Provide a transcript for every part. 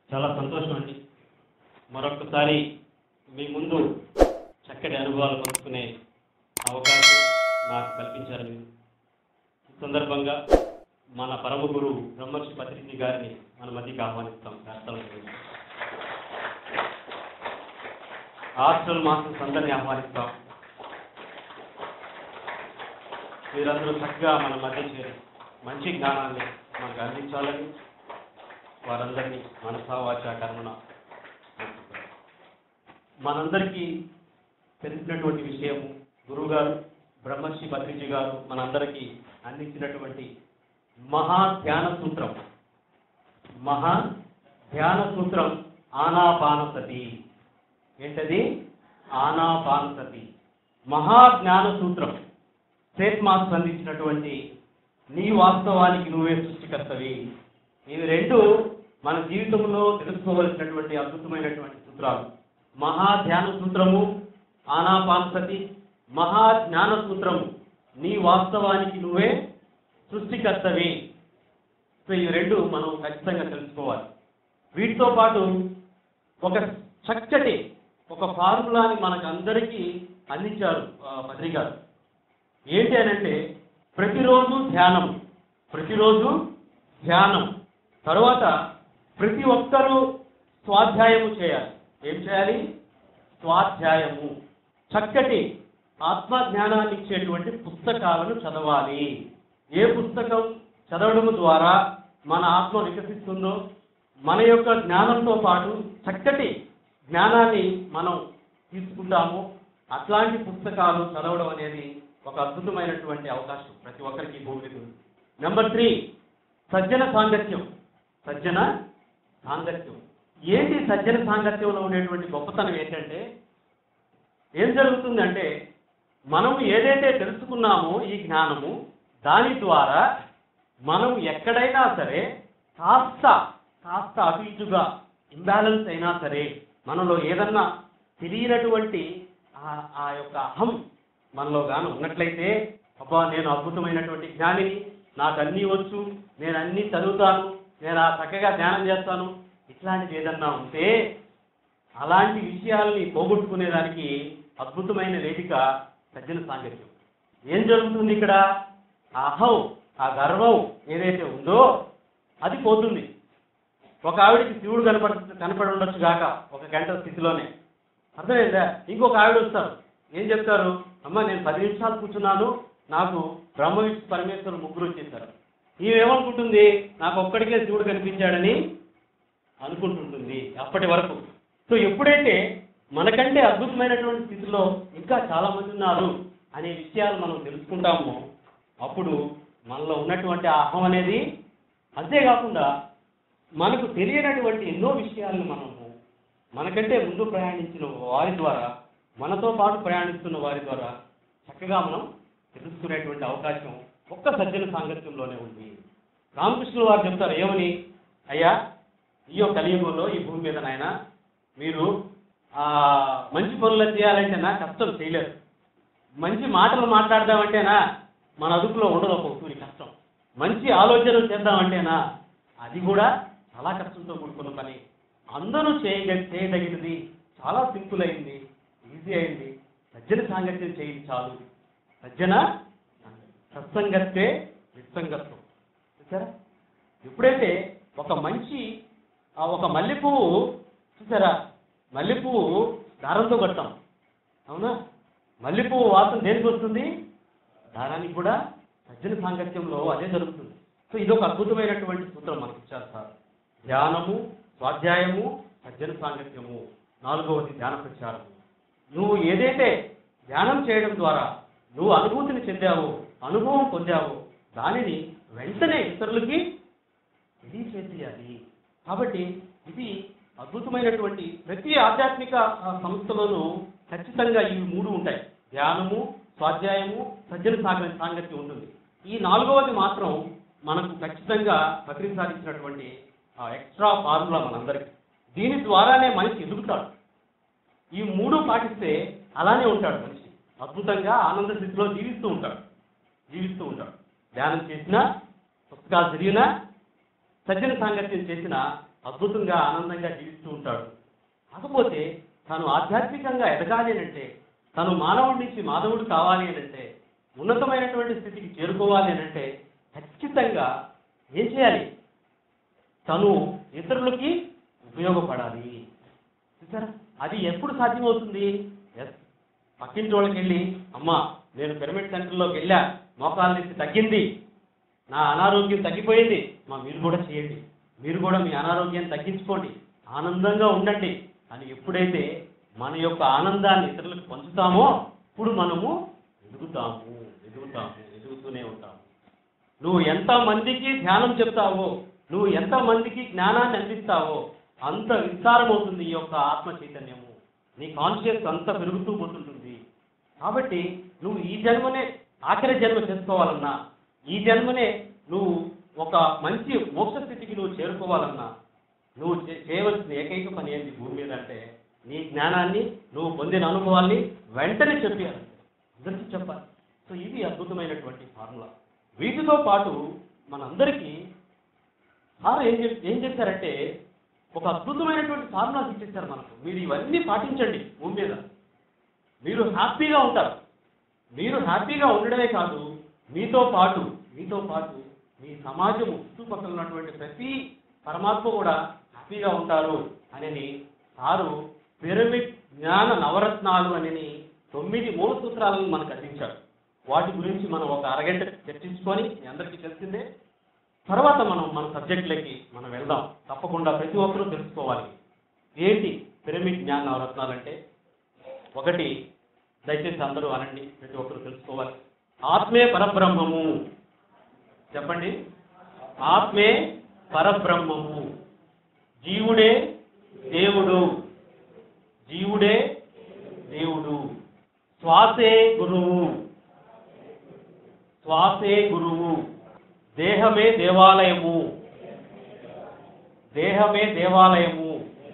చాలా సంతోషం అండి మరొకసారి మీ ముందు చక్కటి అనుభవాలు పంచుకునే అవకాశం నాకు కల్పించారు మీరు ఈ సందర్భంగా మన పరమ గురువు బ్రహ్మర్షి పత్రిజీ గారిని మన మధ్యకి ఆహ్వానిస్తాం శాస్త్రం హాస్టల్ మాస్టర్స్ అందరినీ ఆహ్వానిస్తాం మీరందరూ చక్కగా మన మధ్య చేరి మంచి జ్ఞానాన్ని మనకు అందించాలని వారందరినీ మనసా వాచ కర్మణ మనందరికీ తెలిసినటువంటి విషయము గురువుగారు బ్రహ్మర్షి భద్రిజీ గారు మనందరికీ అందించినటువంటి మహా ధ్యాన సూత్రం మహా ధ్యాన సూత్రం ఆనాపానసతి ఏంటది ఆనాపానసతి మహా జ్ఞాన సూత్రం సేత్ మాస్టర్ అందించినటువంటి నీ వాస్తవానికి నువ్వే సృష్టికర్తవి ఇవి రెండు మన జీవితంలో తెలుసుకోవలసినటువంటి అద్భుతమైనటువంటి సూత్రాలు మహా ధ్యాన సూత్రము ఆనాపానసతి మహా జ్ఞాన సూత్రము నీ వాస్తవానికి నువ్వే సృష్టికర్తవి సో ఈ రెండు మనం ఖచ్చితంగా తెలుసుకోవాలి వీటితో పాటు ఒక చక్కటి ఒక ఫార్ములాని మనకు అందరికీ అందించారు ఆ, పత్రిక గారు ఏంటి అని అంటే ప్రతిరోజు ధ్యానం ప్రతిరోజు ధ్యానం తర్వాత ప్రతి ఒక్కరూ స్వాధ్యాయము చేయాలి ఏం చేయాలి స్వాధ్యాయము చక్కటి ఆత్మ జ్ఞానాన్ని ఇచ్చేటువంటి పుస్తకాలను చదవాలి ఏ పుస్తకం చదవడం ద్వారా మన ఆత్మ వికసిస్తుందో మన యొక్క జ్ఞానంతో పాటు చక్కటి జ్ఞానాన్ని మనం తీసుకుంటాము అట్లాంటి పుస్తకాలు చదవడం అనేది ఒక అద్భుతమైనటువంటి అవకాశం ప్రతి ఒక్కరికి ఈ భూమి మీద ఉంది నెంబర్ త్రీ సజ్జన సాంగత్యం సజ్జన సాంగత్యం ఏంటి సజ్జన సాంగత్యంలో ఉండేటువంటి గొప్పతనం ఏంటంటే ఏం జరుగుతుందంటే మనం ఏదైతే తెలుసుకున్నామో ఈ జ్ఞానము దాని ద్వారా మనం ఎక్కడైనా సరే కాస్త కాస్త అటు ఇటుగా ఇంబ్యాలెన్స్ అయినా సరే మనలో ఏదన్నా తెలియనటువంటి ఆ- ఆ యొక్క అహం మనలో గాను ఉన్నట్లయితే అబ్బా నేను అద్భుతమైనటువంటి జ్ఞానిని నాకు అన్నీ వచ్చు నేను అన్నీ చదువుతాను నేను ఆ చక్కగా ధ్యానం చేస్తాను ఇట్లాంటిది ఏదన్నా ఉంటే అలాంటి విషయాల్ని పోగొట్టుకునేదానికి అద్భుతమైన వేదిక సజ్జన సాంగత్యం ఏం జరుగుతుంది ఇక్కడ ఆ అహం ఆ గర్వం ఏదైతే ఉందో అది పోతుంది ఒక ఆవిడకి శివుడు కనపడ కనపడి ఉండొచ్చు గాక ఒక గంట స్థితిలోనే అర్థమైందా ఇంకొక ఆవిడ వస్తారు ఏం చెప్తారు అమ్మ నేను పది నిమిషాలు కూర్చున్నాను నాకు బ్రహ్మ విష్ణు పరమేశ్వరుడు ముగ్గురు వచ్చేసారు ఈమెమనుకుంటుంది నాకు ఒక్కడికే శివుడు కనిపించాడని అనుకుంటుంటుంది అప్పటి వరకు సో ఎప్పుడైతే మనకంటే అద్భుతమైనటువంటి స్థితిలో ఇంకా చాలా మంది ఉన్నారు అనే విషయాలు మనం తెలుసుకుంటామో అప్పుడు మనలో ఉన్నటువంటి ఆ అహం అనేది అంతేకాకుండా మనకు తెలియనటువంటి ఎన్నో విషయాలను మనము మనకంటే ముందు ప్రయాణించిన వారి ద్వారా మనతో పాటు ప్రయాణిస్తున్న వారి ద్వారా చక్కగా మనం తెలుసుకునేటువంటి అవకాశం ఒక్క సజ్జన సాంగత్యంలోనే ఉంది రామకృష్ణుల వారు చెప్తారు ఏమని అయ్యా ఈ యొక్క కలియుగంలో ఈ భూమి మీద నాయన మీరు ఆ మంచి పనులు చేయాలంటేనా కష్టం చేయలేరు మంచి మాటలు మాట్లాడదామంటేనా మన అదుపులో ఉండదు ఒక సూరి కష్టం మంచి ఆలోచనలు చేద్దామంటేనా అది కూడా చాలా కష్టంతో కూడుకున్న పని అందరూ చేయగ చేయదగినది చాలా సింపుల్ అయింది ఈజీ అయింది సజ్జన సాంగత్యం చేయండి చాలు సజ్జన సత్సంగత్తే నిస్సంగత్వం చూసారా ఎప్పుడైతే ఒక మంచి ఆ ఒక మల్లెపువ్వు చూసారా మల్లెపువ్వు దారంతో కడతాం అవునా మల్లెపువ్వు వాసన దేనికి వస్తుంది దారానికి కూడా సజ్జన సాంగత్యంలో అదే జరుగుతుంది సో ఇది ఒక అద్భుతమైనటువంటి సూత్రం మనకి ఇచ్చారు సార్ ధ్యానము స్వాధ్యాయము సజ్జన సాంగత్యము నాలుగవది ధ్యాన ప్రచారము నువ్వు ఏదైతే ధ్యానం చేయడం ద్వారా నువ్వు అనుభూతిని చెందావో అనుభవం పొందావో దానిని వెంటనే ఇతరులకి తెలియచేయాలి కాబట్టి ఇది అద్భుతమైనటువంటి ప్రతి ఆధ్యాత్మిక ఆ, సంస్థలోనూ ఖచ్చితంగా ఈ మూడు ఉంటాయి ధ్యానము స్వాధ్యాయము సజ్జన సాగ సాంగత్యం ఉంటుంది ఈ నాలుగవది మాత్రం మనకు ఖచ్చితంగా బక్రీ సాధించినటువంటి ఎక్స్ట్రా ఫార్ములా మనందరికీ దీని ద్వారానే మనిషి ఎదుగుతాడు ఈ మూడు పాటిస్తే అలానే ఉంటాడు మనిషి అద్భుతంగా ఆనంద స్థితిలో జీవిస్తూ ఉంటాడు జీవిస్తూ ఉంటాడు ధ్యానం చేసినా పుస్తకాలు చదివినా సజ్జన సాంగత్యం చేసినా అద్భుతంగా ఆనందంగా జీవిస్తూ ఉంటాడు కాకపోతే తాను ఆధ్యాత్మికంగా ఎదగాలి అని అంటే తను మానవుడి నుంచి మాధవుడు కావాలి అని అంటే ఉన్నతమైనటువంటి స్థితికి చేరుకోవాలి అని అంటే ఖచ్చితంగా ఏం చేయాలి తను ఇతరులకి ఉపయోగపడాలి చూసారా అది ఎప్పుడు సాధ్యమవుతుంది ఎస్ పక్కింటి వాళ్ళకి వెళ్ళి అమ్మా నేను పిరమిడ్ సెంటర్లోకి వెళ్ళా మోకాల నుంచి తగ్గింది నా అనారోగ్యం తగ్గిపోయింది మా మీరు కూడా చేయండి మీరు కూడా మీ అనారోగ్యాన్ని తగ్గించుకోండి ఆనందంగా ఉండండి అని ఎప్పుడైతే మన యొక్క ఆనందాన్ని ఇతరులకు పంచుతామో ఇప్పుడు మనము ఎదుగుతాము ఎదుగుతాము ఎదుగుతూనే ఉంటాము నువ్వు ఎంత మందికి ధ్యానం చెప్తావో నువ్వు ఎంత మందికి జ్ఞానాన్ని అందిస్తావో అంత విస్తారమవుతుంది ఈ యొక్క ఆత్మ చైతన్యము నీ కాన్షియస్ అంత పెరుగుతూ పోతుంటుంది కాబట్టి నువ్వు ఈ జన్మనే ఆఖరి జన్మ చేసుకోవాలన్నా ఈ జన్మనే నువ్వు ఒక మంచి మోక్ష స్థితికి నువ్వు చేరుకోవాలన్నా నువ్వు చే- చేయవలసిన ఏకైక పని ఏంటి భూమి మీద అంటే నీ జ్ఞానాన్ని నువ్వు పొందిన అనుభవాన్ని వెంటనే చెప్పాలి అందరికీ చెప్పాలి సో ఇది అద్భుతమైనటువంటి ఫార్ములా వీటితో పాటు మనందరికీ సార్ ఏం చెప్ ఏం చేశారంటే ఒక అద్భుతమైనటువంటి ఫార్ములాస్ ఇచ్చేసారు మనకు మీరు ఇవన్నీ పాటించండి భూమి మీద మీరు హ్యాపీగా ఉంటారు మీరు హ్యాపీగా ఉండడమే కాదు మీతో పాటు మీతో పాటు మీ సమాజము చుట్టుపక్కల ఉన్నటువంటి ప్రతి పరమాత్మ కూడా హ్యాపీగా ఉంటారు అని సారు పిరమిడ్ జ్ఞాన నవరత్నాలు అని తొమ్మిది మూల సూత్రాలను మనకు అందించారు వాటి గురించి మనం ఒక అరగంట చర్చించుకొని మీ అందరికీ తెలిసిందే తర్వాత మనం మన సబ్జెక్టులకి మనం వెళ్దాం తప్పకుండా ప్రతి ఒక్కరూ తెలుసుకోవాలి ఏంటి పిరమిడ్ జ్ఞాన నవరత్నాలు అంటే ఒకటి దయచేసి అందరూ అనండి ప్రతి ఒక్కరు తెలుసుకోవాలి ఆత్మే పరబ్రహ్మము చెప్పండి ఆత్మే పరబ్రహ్మము జీవుడే దేవుడు జీవుడే దేవుడు శ్వాసే గురువు శ్వాసే గురువు దేహమే దేవాలయము దేహమే దేవాలయము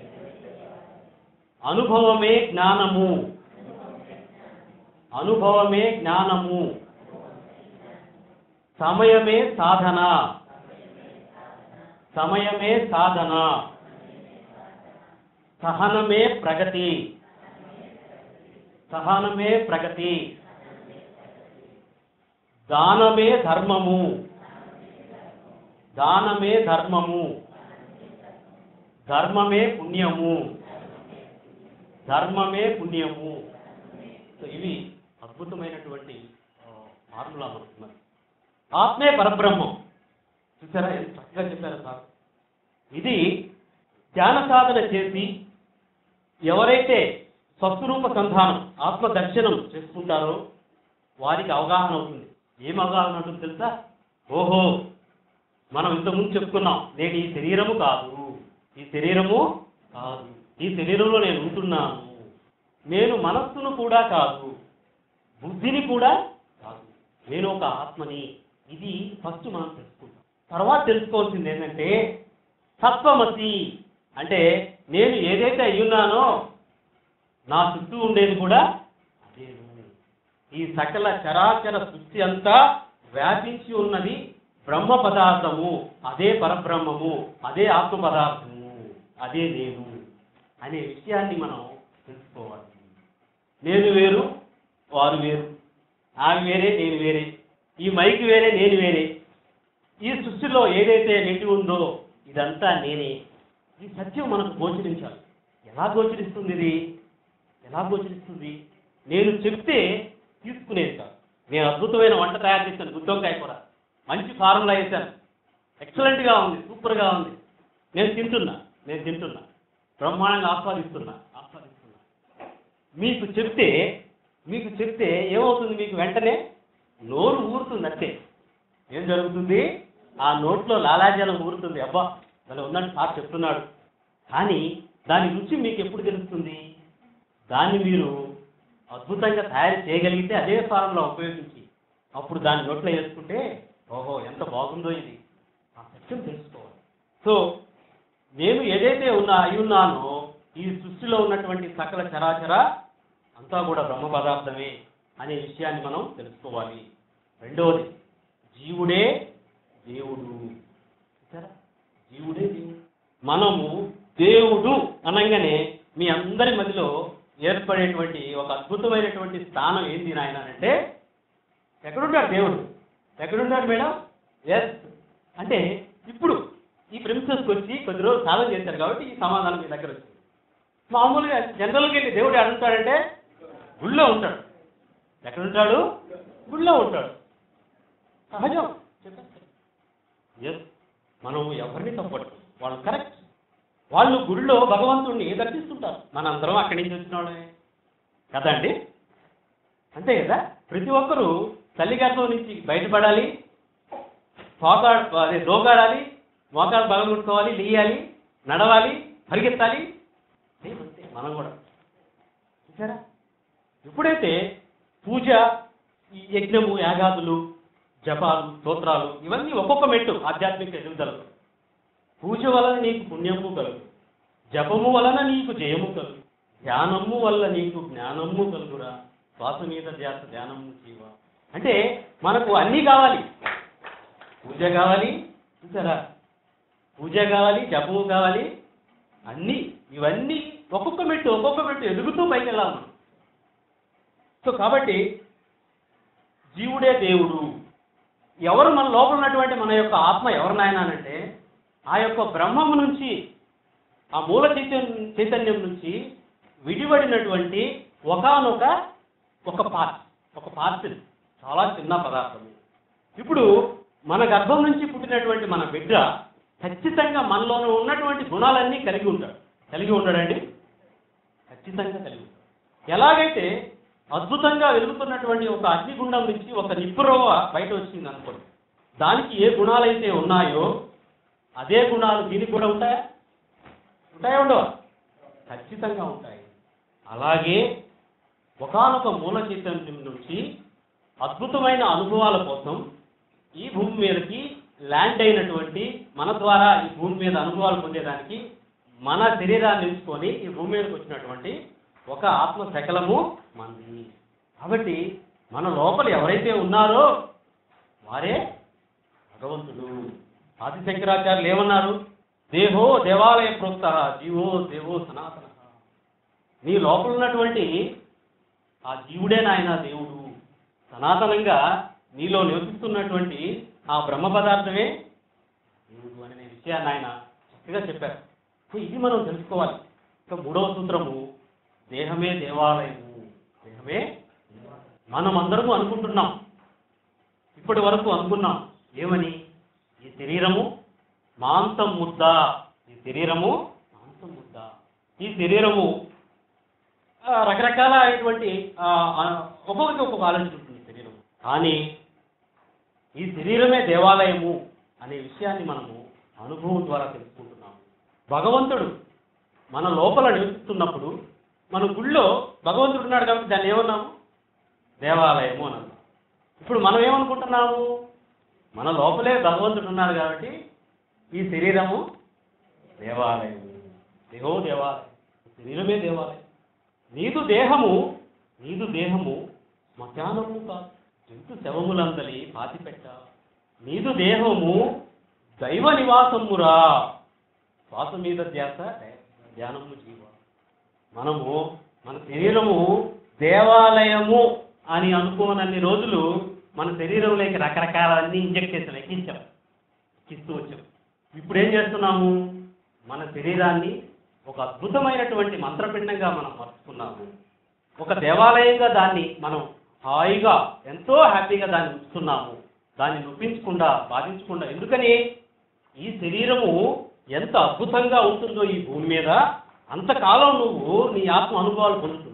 అనుభవమే జ్ఞానము అనుభవమే జ్ఞానము సమయమే సాధన సమయమే సాధన సహనమే ప్రగతి సహనమే ప్రగతి దానమే ధర్మము దానమే ధర్మము ధర్మమే పుణ్యము ధర్మమే పుణ్యము సో ఇవి అద్భుతమైనటువంటి ఆ, ఫార్ములా మనకున్నది ఆత్మే పరబ్రహ్మం చూసారా ఎంత చక్కగా చెప్పారా సార్ ఇది ధ్యాన సాధన చేసి ఎవరైతే స్వస్వరూప సంధానం ఆత్మ దర్శనం చేసుకుంటారో వారికి అవగాహన అవుతుంది ఏం అవగాహన ఉంటుంది తెలుసా ఓహో మనం ఇంతకుముందు చెప్పుకున్నాం నేను ఈ శరీరము కాదు ఈ శరీరము కాదు ఈ శరీరంలో నేను ఉంటున్నాను నేను మనస్సును కూడా కాదు బుద్ధిని కూడా కాదు నేను ఒక ఆత్మని ఇది ఫస్ట్ మనం తెలుసుకుంటాం తర్వాత తెలుసుకోవాల్సింది ఏంటంటే సత్వమసి అంటే నేను ఏదైతే అయ్యున్నానో నా చుట్టూ ఉండేది కూడా అదే ఈ సకల చరాచర సృష్టి అంతా వ్యాపించి ఉన్నది బ్రహ్మ పదార్థము అదే పరబ్రహ్మము అదే ఆత్మ పదార్థము అదే నేను అనే విషయాన్ని మనం తెలుసుకోవాలి నేను వేరు వారు వేరు ఆమె వేరే నేను వేరే ఈ మైక్ వేరే నేను వేరే ఈ సృష్టిలో ఏదైతే నెట్టి ఉందో ఇదంతా నేనే ఈ సత్యం మనకు గోచరించాలి ఎలా గోచరిస్తుంది ఇది ఎలా గోచరిస్తుంది నేను చెప్తే తీసుకునేది కాదు నేను అద్భుతమైన వంట తయారు చేశాను గుత్తొంకాయ కూర మంచి ఫార్ములా వేశాను ఎక్సలెంట్గా ఉంది సూపర్గా ఉంది నేను తింటున్నా నేను తింటున్నా బ్రహ్మాండంగా ఆస్వాదిస్తున్నా ఆస్వాదిస్తున్నా మీకు చెప్తే మీకు చెప్తే ఏమవుతుంది మీకు వెంటనే నోరు ఊరుతుంది అంతే ఏం జరుగుతుంది ఆ నోట్లో లాలాజలం ఊరుతుంది అబ్బా దాని ఉందని సార్ చెప్తున్నాడు కానీ దాని రుచి మీకు ఎప్పుడు తెలుస్తుంది దాన్ని మీరు అద్భుతంగా తయారు చేయగలిగితే అదే ఫారంలో ఉపయోగించి అప్పుడు దాన్ని నోట్లో వేసుకుంటే ఓహో ఎంత బాగుందో ఇది ఆ సత్యం తెలుసుకోవాలి సో నేను ఏదైతే ఉన్నా అయి ఉన్నానో ఈ సృష్టిలో ఉన్నటువంటి సకల చరాచర అంతా కూడా బ్రహ్మ పదార్థమే అనే విషయాన్ని మనం తెలుసుకోవాలి రెండవది జీవుడే దేవుడు చూసారా జీవుడే దేవుడు మనము దేవుడు అనగానే మీ అందరి మధ్యలో ఏర్పడేటువంటి ఒక అద్భుతమైనటువంటి స్థానం ఏంది నాయన అంటే ఎక్కడున్నాడు దేవుడు ఎక్కడున్నాడు మేడం ఎస్ అంటే ఇప్పుడు ఈ ప్రిన్సెస్కి వచ్చి కొద్ది రోజులు సాధన చేశారు కాబట్టి ఈ సమాధానం మీ దగ్గర వచ్చింది మామూలుగా జనరల్గా వెళ్ళి దేవుడు ఎక్కడుంటాడంటే గుళ్ళో ఉంటాడు ఎక్కడుంటాడు గుళ్ళో ఉంటాడు సహజం ఎస్ మనం ఎవరిని తప్పట్టు వాళ్ళు కరెక్ట్ వాళ్ళు గుడిలో భగవంతుణ్ణి దర్శిస్తుంటారు మనందరం అక్కడి నుంచి వచ్చిన వాళ్ళే కదా అండి అంతే కదా ప్రతి ఒక్కరూ తల్లి గర్భం నుంచి బయటపడాలి పోకా అదే దోగాడాలి మోకాలు బగలగొట్టుకోవాలి లేయాలి నడవాలి పరిగెత్తాలి సేమ్ అంతే మనం కూడా చూసారా ఎప్పుడైతే పూజ ఈ యజ్ఞము యాగాదులు జపాలు స్తోత్రాలు ఇవన్నీ ఒక్కొక్క మెట్టు ఆధ్యాత్మిక ఎదుగుదలకు పూజ వలన నీకు పుణ్యము కలుగు జపము వలన నీకు జయము కలుగు ధ్యానము వల్ల నీకు జ్ఞానము కలుగురా శ్వాస మీద ధ్యాస ధ్యానము జీవ అంటే మనకు అన్నీ కావాలి పూజ కావాలి చూసారా పూజ కావాలి జపము కావాలి అన్నీ ఇవన్నీ ఒక్కొక్క మెట్టు ఒక్కొక్క మెట్టు ఎదుగుతూ పైకి వెళ్ళాలి మనం సో కాబట్టి జీవుడే దేవుడు ఎవరు మన లోపల ఉన్నటువంటి మన యొక్క ఆత్మ ఎవరు నాయనానంటే ఆ యొక్క బ్రహ్మము నుంచి ఆ మూల చైతన్యం చైతన్యం నుంచి విడిపడినటువంటి ఒకానొక ఒక పార్ట్ ఒక పార్ట్ చాలా చిన్న పదార్థం ఇప్పుడు మన గర్భం నుంచి పుట్టినటువంటి మన బిడ్డ ఖచ్చితంగా మనలోనే ఉన్నటువంటి గుణాలన్నీ కలిగి ఉంటాడు కలిగి ఉంటాడండి ఖచ్చితంగా కలిగి ఉంటాడు ఎలాగైతే అద్భుతంగా వెలుగుతున్నటువంటి ఒక అగ్నిగుండం నుంచి ఒక నిప్పురవ్వ బయట వచ్చింది అనుకోండి దానికి ఏ గుణాలైతే ఉన్నాయో అదే గుణాలు దీనికి కూడా ఉంటాయా ఉంటాయా ఉండవా ఖచ్చితంగా ఉంటాయి అలాగే ఒకానొక మూల చైతన్యం నుంచి అద్భుతమైన అనుభవాల కోసం ఈ భూమి మీదకి ల్యాండ్ అయినటువంటి మన ద్వారా ఈ భూమి మీద అనుభవాలు పొందేదానికి మన శరీరాన్ని ఎంచుకొని ఈ భూమి మీదకి వచ్చినటువంటి ఒక ఆత్మ శకలము మంది కాబట్టి మన లోపల ఎవరైతే ఉన్నారో వారే భగవంతుడు ఆది శంకరాచార్యులు ఏమన్నారు దేహో దేవాలయ ప్రోక్త జీవో దేవో సనాతన నీ లోపల ఉన్నటువంటి ఆ జీవుడే నాయన దేవుడు సనాతనంగా నీలో నివసిస్తున్నటువంటి ఆ బ్రహ్మ పదార్థమే దేవుడు అనే విషయాన్ని ఆయన చక్కగా చెప్పారు సో ఇది మనం తెలుసుకోవాలి ఇక మూడవ సూత్రము దేహమే దేవాలయము దేహమే మనం అందరము అనుకుంటున్నాం ఇప్పటి వరకు అనుకున్నాం ఏమని ఈ శరీరము మాంసం ముద్ద ఈ శరీరము మాంసం ముద్ద ఈ శరీరము ఆ, రకరకాలైనటువంటి ఆ, ఆ, ఒక్కొక్కరికి ఒక్కొక్క ఆలోచన ఉంటుంది శరీరం కానీ ఈ శరీరమే దేవాలయము అనే విషయాన్ని మనము అనుభవం ద్వారా తెలుసుకుంటున్నాము భగవంతుడు మన లోపల నివసిస్తున్నప్పుడు మన గుళ్ళో భగవంతుడు ఉన్నాడు కాబట్టి దాన్ని ఏమన్నాము దేవాలయము అని అన్నాం ఇప్పుడు మనం ఏమనుకుంటున్నాము మన లోపలే భగవంతుడు ఉన్నాడు కాబట్టి ఈ శరీరము దేవాలయము దేహో దేవాలయం శరీరమే దేవాలయం నీదు దేహము నీదు దేహము శ్మశానము కాదు జంతు శవములందలి పాతిపెట్ట నీదు దేహము దైవ నివాసమురా శ్వాస మీద ధ్యాస ధ్యానము జీవ మనము మన శరీరము దేవాలయము అని అనుకోనన్ని రోజులు మన శరీరంలోకి రకరకాలన్నీ ఇంజెక్ట్ చేసాం ఎక్కించాం ఎక్కిస్తూ వచ్చాం ఇప్పుడు ఏం చేస్తున్నాము మన శరీరాన్ని ఒక అద్భుతమైనటువంటి మంత్రపిండంగా మనం మర్చుకున్నాము ఒక దేవాలయంగా దాన్ని మనం హాయిగా ఎంతో హ్యాపీగా దాన్ని ఉంచుతున్నాము దాన్ని నొప్పించకుండా బాధించకుండా ఎందుకని ఈ శరీరము ఎంత అద్భుతంగా ఉంటుందో ఈ భూమి మీద అంతకాలం నువ్వు నీ ఆత్మ అనుభవాలు పొందుతుంది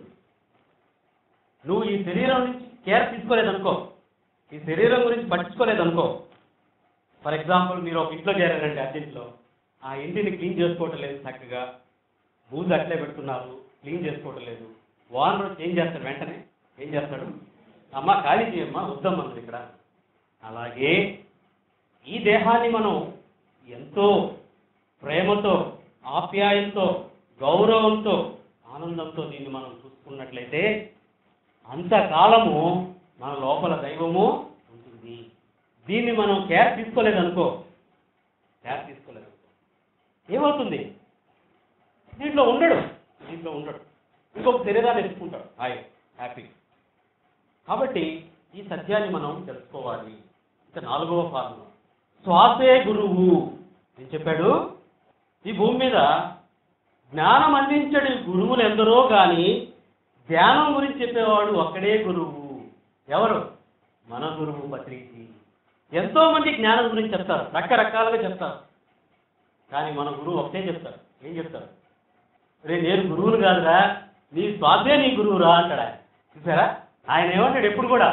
నువ్వు ఈ శరీరం నుంచి కేర్ తీసుకోలేదనుకో ఈ శరీరం గురించి పట్టించుకోలేదనుకో ఫర్ ఎగ్జాంపుల్ మీరు ఒక ఇంట్లో చేరారండి అర్జెంట్లో ఆ ఇంటిని క్లీన్ చేసుకోవటం లేదు చక్కగా బూజు అట్లే పెడుతున్నారు క్లీన్ చేసుకోవటం లేదు ఓనర్ వచ్చి ఏం చేస్తాడు వెంటనే ఏం చేస్తాడు అమ్మ ఖాళీ చేయమ్మా వద్దమ్మా ఇక్కడ అలాగే ఈ దేహాన్ని మనం ఎంతో ప్రేమతో ఆప్యాయంతో గౌరవంతో ఆనందంతో దీన్ని మనం చూసుకున్నట్లయితే అంతకాలము మన లోపల దైవము ఉంటుంది దీన్ని మనం కేర్ తీసుకోలేదనుకో కేర్ తీసుకోలేదు ఏమవుతుంది దీంట్లో ఉండడు దీంట్లో ఉండడు ఇంకొక శరీరాన్ని ఎత్తుకుంటాడు హాయ్ హ్యాపీ కాబట్టి ఈ సత్యాన్ని మనం తెలుసుకోవాలి ఇక నాలుగవ ఫార్ములా శ్వాసే గురువు ఏం చెప్పాడు ఈ భూమి మీద జ్ఞానం అందించడి గురువులు ఎందరో కానీ ధ్యానం గురించి చెప్పేవాడు ఒక్కడే గురువు ఎవరు మన గురువు పత్రిక ఎంతో మంది జ్ఞానం గురించి చెప్తారు రకరకాలుగా చెప్తారు కానీ మన గురువు ఒకటే చెప్తారు ఏం చెప్తారు రే నేను గురువును కాదురా నీ శ్వాసే నీ గురువురా అంటాడు ఆయన చూసారా ఆయన ఏమంటాడు ఎప్పుడు కూడా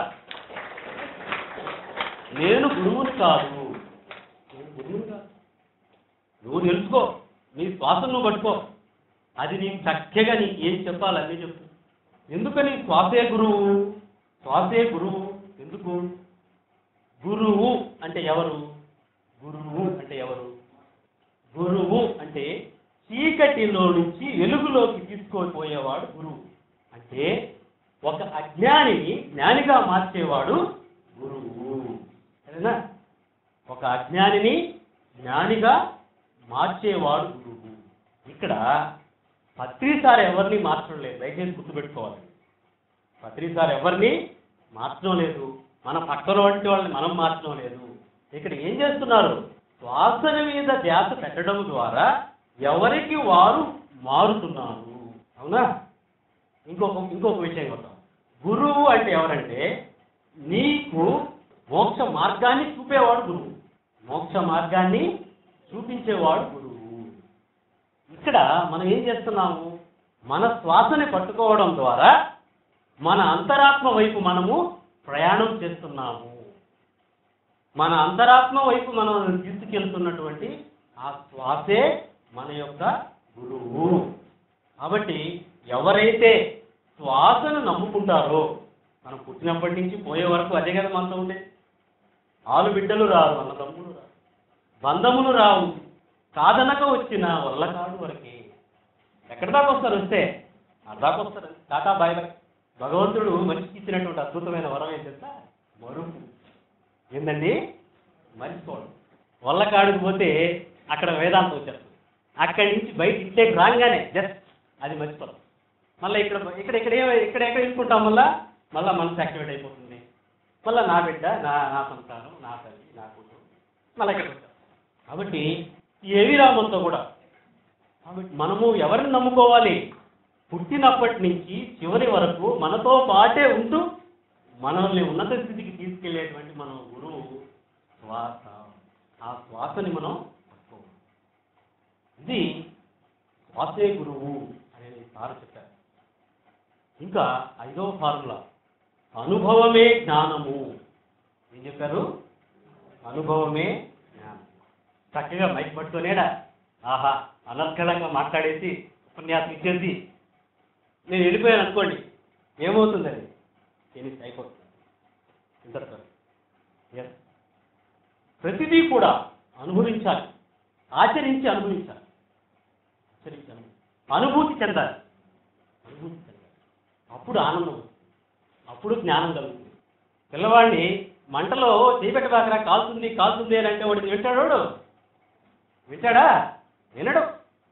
నేను గురువుని కాదు నేను గురువుని కాదు నువ్వు తెలుసుకో నీ శ్వాసను నువ్వు పట్టుకో అది నీకు చక్కగా నీకు ఏం చెప్పాలి అన్నీ చెప్పు ఎందుకని శ్వాసే గురువు శ్వాసే గురువు ఎందుకు గురువు అంటే ఎవరు గురువు అంటే ఎవరు గురువు అంటే చీకటిలో నుంచి వెలుగులోకి తీసుకొని గురువు అంటే ఒక అజ్ఞానిని జ్ఞానిగా మార్చేవాడు గురువు సరేనా ఒక అజ్ఞానిని జ్ఞానిగా మార్చేవాడు గురువు ఇక్కడ పత్రిసారి ఎవరిని మార్చడం లేదు దయచేసి గుర్తుపెట్టుకోవాలి పత్రిసారి ఎవరిని మార్చడం లేదు మన పక్కన వంటి వాళ్ళని మనం మార్చడం లేదు ఇక్కడ ఏం చేస్తున్నారు శ్వాసన మీద ధ్యాస పెట్టడం ద్వారా ఎవరికి వారు మారుతున్నారు అవునా ఇంకొక ఇంకొక విషయం కొద్దాం గురువు అంటే ఎవరంటే నీకు మోక్ష మార్గాన్ని చూపేవాడు గురువు మోక్ష మార్గాన్ని చూపించేవాడు గురువు ఇక్కడ మనం ఏం చేస్తున్నాము మన శ్వాసని పట్టుకోవడం ద్వారా మన అంతరాత్మ వైపు మనము ప్రయాణం చేస్తున్నాము మన అంతరాత్మ వైపు మనం తీసుకెళ్తున్నటువంటి ఆ శ్వాసే మన యొక్క గురువు కాబట్టి ఎవరైతే శ్వాసను నమ్ముకుంటారో మనం పుట్టినప్పటి నుంచి పోయే వరకు అదే కదా మనతో ఉండే ఆలు బిడ్డలు రారు అన్న తమ్ముడు రారు బంధములు రావు కాదనక వచ్చిన వల్ల కాడు వరకే ఎక్కడి దాకా వస్తారు వస్తే అర్ధాకు వస్తారు టాటా బాయ్ బాయ్ భగవంతుడు మనిషికి ఇచ్చినటువంటి అద్భుతమైన వరం ఏం తెలుసా మరుపు ఏందండి మర్చిపోవడం వల్ల కాడుకు పోతే అక్కడ వేదాంతం వచ్చేస్తుంది అక్కడి నుంచి బయట ఇంట్లోకి రాగానే జస్ట్ అది మర్చిపోతాం మళ్ళీ ఇక్కడ ఇక్కడ ఇక్కడ ఏ- ఇక్కడ ఎక్కడ తీసుకుంటాం మళ్ళా మళ్ళీ మనసు యాక్టివేట్ అయిపోతుంది మళ్ళీ నా బిడ్డ నా నా సంతానం నా తల్లి నా కూతురు మళ్ళీ ఇక్కడ వచ్చాం కాబట్టి ఏవి రామంతో కూడా కాబట్టి మనము ఎవరిని నమ్ముకోవాలి పుట్టినప్పటి నుంచి చివరి వరకు మనతో పాటే ఉంటూ మనల్ని ఉన్నత స్థితికి తీసుకెళ్లేటువంటి మన గురువు శ్వాస ఆ శ్వాసని మనం పట్టుకోవాలి ఇది శ్వాసే గురువు అనేది సార్ చెప్పారు ఇంకా ఐదవ ఫార్ములా అనుభవమే జ్ఞానము ఏం చెప్పారు అనుభవమే జ్ఞానం చక్కగా మైక్ పట్టుకోలేడా ఆహా అనర్గళంగా మాట్లాడేసి ఉపన్యాసం ఇచ్చేసి నేను వెళ్ళిపోయాను అనుకోండి ఏమవుతుందని ఫినిష్ అయిపోతుంది ఇంతటితో ఎస్ ప్రతిదీ కూడా అనుభవించాలి ఆచరించి అనుభవించాలి ఆచరించి అనుభవి అనుభూతి చెందాలి అనుభూతి చెందాలి అప్పుడు ఆనందం వస్తుంది అప్పుడు జ్ఞానం కలుగుతుంది పిల్లవాడిని మంటలో చేపెట్టబాకరా కాలుతుంది కాలుతుంది అని అంటే వాడికి వింటాడు వాడు? వింటాడా వినడు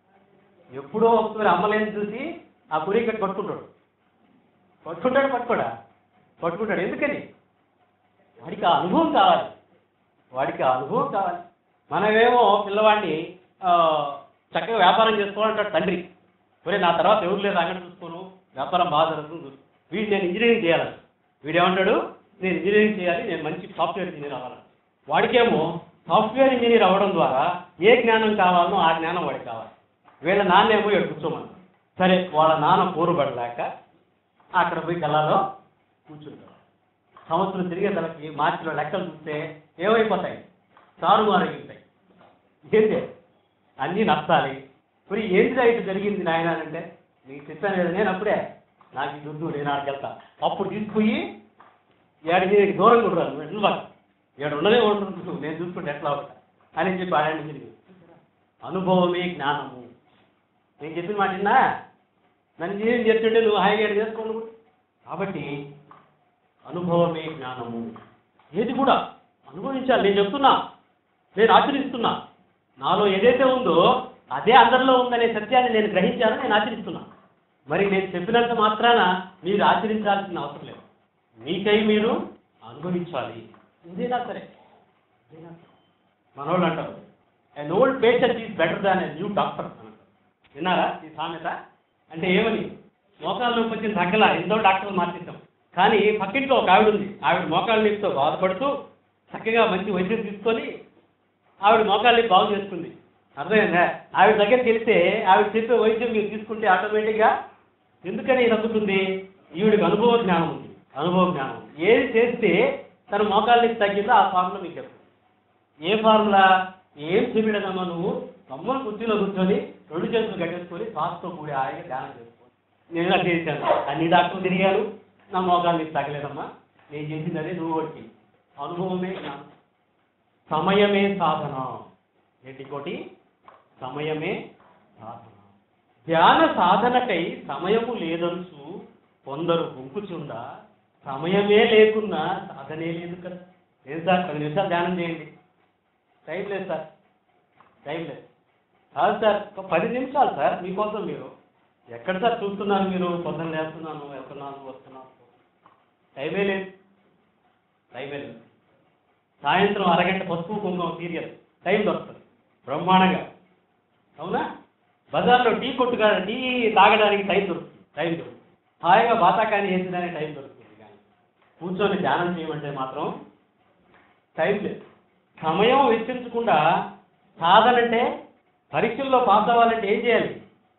ఎప్పుడో ఒకసారి అమ్మలేని చూసి ఆ పురి కట్టి పట్టుకుంటాడు పట్టుకుంటాడు పట్టుకోడా పట్టుకుంటాడు ఎందుకని వాడికి ఆ అనుభవం కావాలి వాడికి ఆ అనుభవం కావాలి మనమేమో పిల్లవాడిని ఆ, చక్కగా వ్యాపారం చేసుకోవాలంటాడు తండ్రి ఒరే నా తర్వాత ఎవరు లేదు అక్కడ చూసుకోను వ్యాపారం బాగా జరుగుతుంది చూసుకో. వీడు నేను ఇంజనీరింగ్ చేయాలని వీడు ఏమంటాడు నేను ఇంజనీరింగ్ చేయాలి నేను మంచి సాఫ్ట్వేర్ ఇంజనీర్ అవ్వాలని వాడికేమో సాఫ్ట్వేర్ ఇంజనీర్ అవ్వడం ద్వారా ఏ జ్ఞానం కావాలనో ఆ జ్ఞానం వాడికి కావాలి వీళ్ళ నాన్నేమో ఇక్కడ కూర్చోమని సరే వాళ్ళ నాన్న పోరుబడలేక అక్కడ పోయి కళలో కూర్చుంటారు సంవత్సరం తిరిగే తలకి మార్చిలో లెక్కలు చూస్తే ఏమైపోతాయి తారుమారగిస్తాయి ఏంటి అన్నీ నష్టాలి మరి ఏంటిదా ఇటు జరిగింది నాయన అంటే నీకు చెప్పాను కదా నేను అప్పుడే నాకు ఇది వద్దు నేను ఆడికి వెళ్తా అప్పుడు తీసుకుపోయి ఏడు నీకు దూరంగా ఉండరాను నువ్వు ఎట్లా బాగా ఏడు ఉండనే ఉంటుంది నేను చూసుకుంటే ఎట్లా అవుతా అని చెప్పి ఆడండి తిరిగి అనుభవమే జ్ఞానము నేను చెప్పిన మాట విన్నా నన్ను నేను చెప్తుంటే నువ్వు హాయిగా ఏడు చేసుకోండి కాబట్టి అనుభవమే జ్ఞానము ఏది కూడా అనుభవించాలి నేను చెప్తున్నా నేను ఆచరిస్తున్నా నాలో ఏదైతే ఉందో అదే అందరిలో ఉందనే సత్యాన్ని నేను గ్రహించాను నేను ఆచరిస్తున్నా మరి నేను చెప్పినంత మాత్రాన మీరు ఆచరించాల్సిన అవసరం లేదు మీకై మీరు అనుభవించాలి ఇదేనా సరే ఇదేనా సరే. మనోళ్ళు అంటారు an old patient is better than a new doctor విన్నారా ఈ సామెత అంటే ఏమని మోకాళ్ళ నొప్పి వచ్చిన తగ్గల ఎంతో డాక్టర్లు మార్చేస్తాం కానీ పక్కింట్లో ఒక ఆవిడ ఉంది ఆవిడ మోకాళ్ళ నొప్పితో బాధపడుతూ చక్కగా మంచి వైద్యం తీసుకొని ఆవిడ మోకాళ్ళని బాగు చేసుకుంది అర్థమైందా ఆవిడ దగ్గరికి వెళ్తే ఆవిడ చెప్పే వైద్యం మీరు తీసుకుంటే ఆటోమేటిక్గా ఎందుకని తగ్గుతుంది ఈవిడికి అనుభవ జ్ఞానం ఉంది అనుభవ జ్ఞానం ఉంది. ఏది చేస్తే తన మోకాళ్ళకి తగ్గిందో ఆ ఫార్ములా మీకు చెప్తుంది ఏ ఫార్ములా ఏం చెప్పిడదమ్మా నువ్వు అమ్మని కుర్చీలో కూర్చొని రెండు చేతులు కట్టేసుకొని శ్వాసతో కూడి హాయిగా ధ్యానం చేసుకో నేను ఇలా చేశాను అన్ని డాక్టర్లు తిరిగాను నా మోకాలు నీకు తగ్గలేదమ్మా నేను చేసింది అదే నువ్వు ఒకటి అనుభవమే జ్ఞానం సమయమే సాధన ఏంటి కోటి సమయమే సాధన ధ్యాన సాధనకై సమయము లేదనుచు కొందరు గుంపుచుండ సమయమే లేకున్నా సాధనే లేదు కదా లేదు సార్ పది నిమిషాలు ధ్యానం చేయండి టైం లేదు సార్ టైం లేదు కాదు సార్ ఒక పది నిమిషాలు సార్ మీకోసం మీరు ఎక్కడ సార్ చూస్తున్నారు మీరు పొద్దున్న లేస్తున్నాను వెళ్తున్నాను వస్తున్నాను టైమే లేదు టైమే లేదు సాయంత్రం అరగంట పసుపు కుంకుమ సీరియల్ టైం దొరుకుతుంది బ్రహ్మాండంగా అవునా బజార్లో టీ కొట్టుగా టీ తాగడానికి టైం దొరుకుతుంది టైం దొరుకుతుంది హాయిగా బాతాకాని వేసేదానికి టైం దొరుకుతుంది కానీ కూర్చొని ధ్యానం చేయమంటే మాత్రం టైం లేదు సమయం వెచ్చించకుండా సాధనంటే పరీక్షల్లో పాస్ అవ్వాలంటే ఏం చేయాలి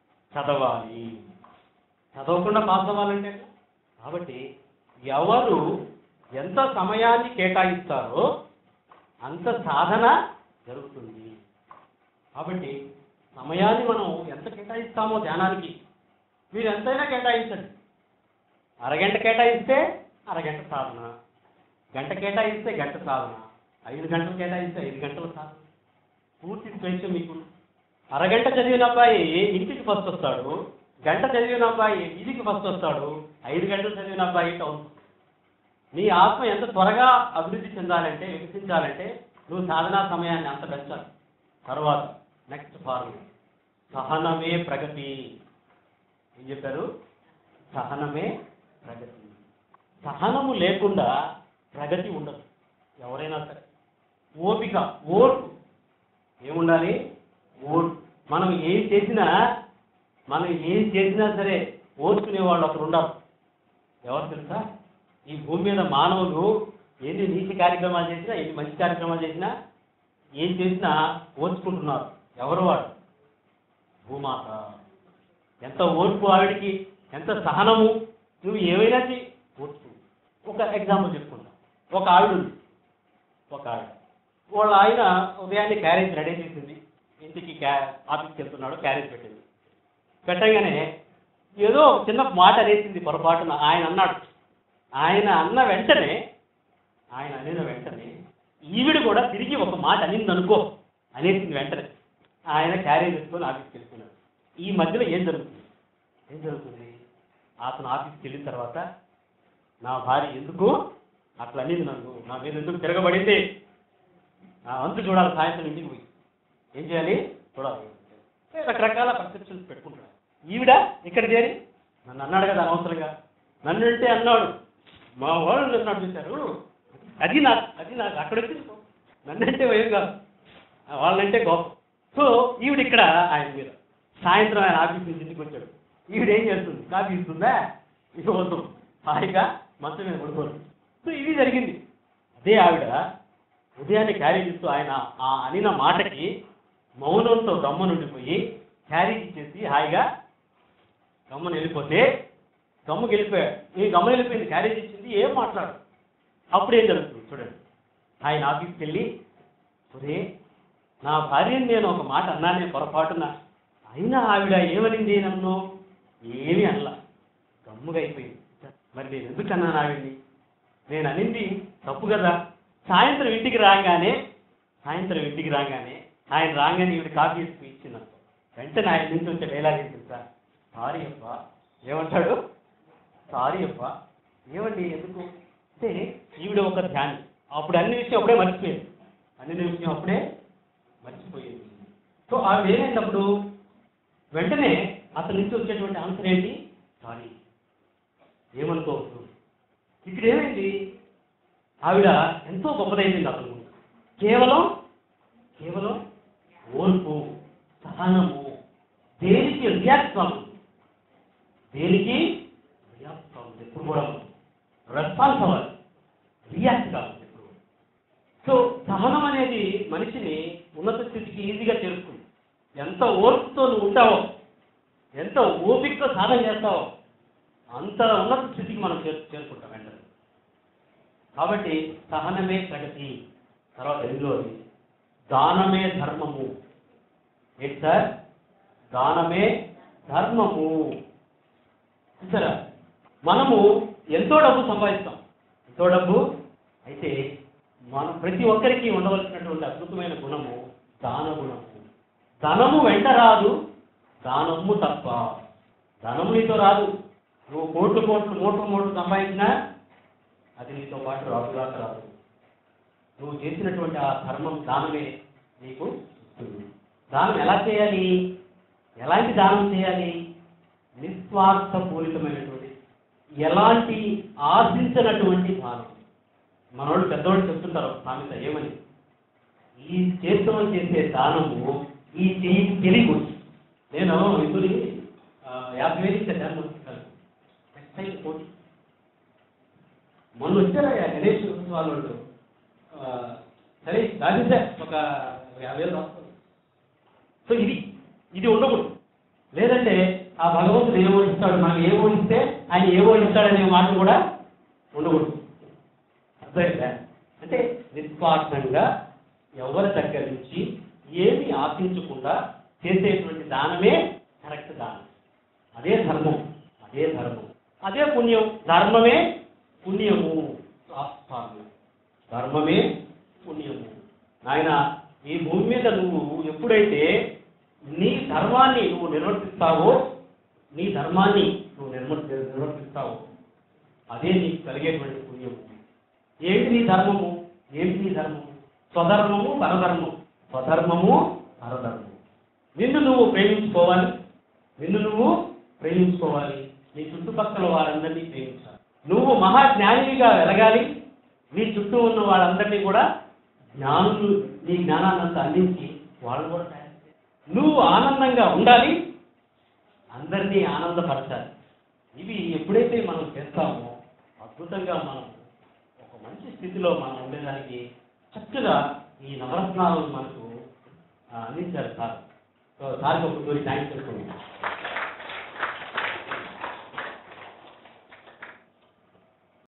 చదవాలి చదవకుండా పాస్ అవ్వాలంటే ఎట్లా? కాబట్టి ఎవరు ఎంత సమయాన్ని కేటాయిస్తారో అంత సాధన జరుగుతుంది కాబట్టి సమయాన్ని మనం ఎంత కేటాయిస్తామో ధ్యానానికి మీరు ఎంతైనా కేటాయించండి అరగంట కేటాయిస్తే అరగంట సాధన గంట కేటాయిస్తే గంట సాధన ఐదు గంటలు కేటాయిస్తే ఐదు గంటల సాధన పూర్తి స్వేచ్ఛ మీకు అరగంట చదివిన అబ్బాయి ఇంటికి ఫస్ట్ వస్తాడు గంట చదివిన అబ్బాయి వీధికి ఫస్ట్ వస్తాడు ఐదు గంటలు చదివిన అబ్బాయి టౌన్ నీ ఆత్మ ఎంత త్వరగా అభివృద్ధి చెందాలంటే వికసించాలంటే నువ్వు సాధనా సమయాన్ని అంత పెంచాలి తర్వాత నెక్స్ట్ ఫార్ములా సహనమే ప్రగతి ఏం చెప్పారు సహనమే ప్రగతి సహనము లేకుండా ప్రగతి ఉండదు ఎవరైనా సరే ఓపిక ఓర్పు ఏముండాలి ఓర్పు మనం ఏం చేసినా మనం ఏం చేసినా సరే ఓర్చుకునే వాళ్ళు ఒకరు ఉండాలి ఎవరు తెలుసా ఈ భూమి మీద మానవులు ఎన్ని నీతి కార్యక్రమాలు చేసినా ఎన్ని మంచి కార్యక్రమాలు చేసినా ఏం చేసినా ఓర్చుకుంటున్నారు ఎవరు వాడు భూమాత ఎంత ఓర్పు ఆవిడికి ఎంత సహనము నువ్వు ఏమైనా చెయ్యి ఓర్చుకు ఒక ఎగ్జాంపుల్ చెప్పుకుంటా ఒక ఆవిడ ఉంది ఒక ఆవిడ వాళ్ళ ఆయన ఉదయాన్నే క్యారేజ్ రెడీ చేసింది ఇంటికి క్యా ఆఫీస్కి వెళ్తున్నాడు క్యారేజ్ పెట్టింది పెట్టగానే ఏదో ఒక చిన్న మాట అనేసింది పొరపాటున ఆయన అన్నాడు ఆయన అన్న వెంటనే ఆయన అనిన వెంటనే ఈవిడ కూడా తిరిగి ఒక మాట అనింది అనుకో అనేసింది వెంటనే ఆయన క్యారేజ్ వేసుకొని ఆఫీస్కి వెళ్తున్నాడు ఈ మధ్యలో ఏం జరుగుతుంది ఏం జరుగుతుంది అతను ఆఫీస్కి వెళ్ళిన తర్వాత నా భార్య ఎందుకు అట్లా అనింది నన్ను నా మీద ఎందుకు తిరగబడింది నా వంతు చూడాలి సాయంత్రం ఇంటికి పోయి ఏం చేయాలి చూడాలి రకరకాల పర్సెప్షన్స్ పెట్టుకుంటున్నాడు ఈవిడ ఇక్కడ చేరి నన్ను అన్నాడు కదా అనవసరంగా నన్ను అంటే అన్నాడు మా వాళ్ళు నన్ను అడుగుతారు అది నాకు అది నాకు అక్కడ వచ్చింది నన్ను అంటే ఏం కాదు ఆ వాళ్ళంటే గొప్ప సో ఈవిడ ఇక్కడ ఆయన మీద సాయంత్రం ఆయన ఆఫీస్ నుంచి ఇంటికి వచ్చాడు ఈవిడ ఏం చేస్తుంది కాఫీ ఇస్తుందా ఇవ్వదు హాయిగా మంచం మీద పడుకోరు సో ఇది జరిగింది అదే ఆవిడ ఉదయాన్నే క్యారేజ్ ఇస్తూ ఆయన ఆ అనిన మాటకి మౌనంతో గమ్మనుండిపోయి క్యారేజ్ ఇచ్చేసి హాయిగా గమ్మను వెళ్ళిపోతే గమ్ముకి వెళ్ళిపోయాడు ఈ గమ్మ వెళ్ళిపోయింది క్యారేజ్ ఇచ్చింది ఏం మాట్లాడు అప్పుడు ఏం జరుగుతుంది చూడండి ఆయన ఆఫీస్కి వెళ్ళి ఒరే నా భార్యని నేను ఒక మాట అన్నానే పొరపాటున అయినా ఆవిడ ఏమనింది నన్ను ఏమీ అనలా గమ్ముగా అయిపోయింది మరి నేను ఎందుకు అన్నాను ఆవిడ్ని నేను అనింది తప్పు కదా సాయంత్రం ఇంటికి రాగానే సాయంత్రం ఇంటికి రాగానే ఆయన రాగానే ఈవిడ కాఫీ ఇచ్చి ఇచ్చింది వెంటనే ఆయన నుంచి వచ్చే డైలాగ్ ఏంటి సార్ సారీ అప్ప ఏమంటాడు సారీ అప్ప ఏమండి ఎందుకు అంటే ఈవిడ ఒక ధ్యానం అప్పుడు అన్ని విషయం అప్పుడే మర్చిపోయింది అన్ని విషయం అప్పుడే మర్చిపోయింది సో ఆవిడ ఏమైనప్పుడు వెంటనే అతని నుంచి వచ్చేటువంటి ఆన్సర్ ఏంటి సారీ ఏమనుకోవద్దు ఇక్కడ ఏమైంది ఆవిడ ఎంతో గొప్పదైంది అతను కేవలం కేవలం ఓర్పు సహనము దేనికి రియాక్ట్ కాదు దేనికి రియాక్ట్ కాదు ఎప్పుడు కూడా రెస్పాన్స్ అవ్వాలి రియాక్ట్ కాదు ఎప్పుడు సో సహనం అనేది మనిషిని ఉన్నత స్థితికి ఈజీగా చేరుస్తుంది ఎంత ఓర్పుతో నువ్వు ఉంటావో ఎంత ఓపికతో సాధన చేస్తావో అంత ఉన్నత స్థితికి మనం చేరు చేరుకుంటాం వెంటనే కాబట్టి సహనమే ప్రగతి తర్వాత రెండోది దానమే ధర్మము ఏంటి సార్ దానమే ధర్మము చూసారా మనము ఎంతో డబ్బు సంపాదిస్తాం ఎంతో డబ్బు అయితే మనం ప్రతి ఒక్కరికి ఉండవలసినటువంటి అద్భుతమైన గుణము దాన గుణము ధనము వెంట రాదు దానము తప్ప ధనము నీతో రాదు నువ్వు కోట్లు కోట్లు మూట్లు మూట్లు సంపాదించినా అది నీతో పాటు రాదు రాక రాదు నువ్వు చేసినటువంటి ఆ ధర్మం దానమే నీకు ఇస్తుంది దానం ఎలా చేయాలి ఎలాంటి దానం చేయాలి నిస్వార్థపూరితమైనటువంటి ఎలాంటి ఆశించినటువంటి దానం మనోళ్ళు పెద్దవాళ్ళు చెప్తుంటారు సామెత ఏమని ఈ చేతితో చేసే దానము ఈ చేయికి తెలియదు నేను ఇందుని ఆ, యాభై వేలు ఇచ్చే దాన్ని వస్తాను నెక్స్ట్ టైం పోటీ మొన్న వచ్చారా గణేష్ వాళ్ళు వాళ్ళు. ఆ, సరే రాజేసే ఒక యాభై వేలు రాసుకోండి సో ఇది ఇది ఉండకూడదు లేదంటే ఆ భగవంతుడు ఏమో ఇస్తాడు మనకి ఏమో ఇస్తే ఆయన ఏమో ఇస్తాడనే మాట కూడా ఉండకూడదు అర్థమైందా అంటే నిస్వార్థంగా ఎవరి దగ్గర నుంచి ఏమి ఆశించకుండా చేసేటువంటి దానమే కరెక్ట్ దానం అదే ధర్మం అదే ధర్మం అదే పుణ్యం ధర్మమే పుణ్యము ఆస్థానం ధర్మమే పుణ్యము నాయన ఈ భూమి మీద నువ్వు ఎప్పుడైతే నీ ధర్మాన్ని నువ్వు నిర్వర్తిస్తావో నీ ధర్మాన్ని నువ్వు నిర్వ నిర్వర్తిస్తావో అదే నీకు కలిగేటువంటి పుణ్యము ఏంటి నీ ధర్మము ఏంటి నీ ధర్మము స్వధర్మము పరధర్మము స్వధర్మము పరధర్మము నిన్ను నువ్వు ప్రేమించుకోవాలి నిన్ను నువ్వు ప్రేమించుకోవాలి నీ చుట్టుపక్కల వారందరినీ ప్రేమించాలి నువ్వు మహాజ్ఞానిగా వెలగాలి నీ చుట్టూ ఉన్న వాళ్ళందరినీ కూడా జ్ఞానులు నీ జ్ఞానాన్నంతా అందించి వాళ్ళని కూడా తయారు చేయాలి. నువ్వు ఆనందంగా ఉండాలి అందరినీ ఆనందపరచాలి ఇవి ఎప్పుడైతే మనం చేస్తామో అద్భుతంగా మనం ఒక మంచి స్థితిలో మనం ఉండేదానికి చక్కగా ఈ నవరత్నాలను మనకు ఆ, అందించారు సార్ సో సార్కి ఒక తోరి థ్యాంక్స్ చెప్పుకోండి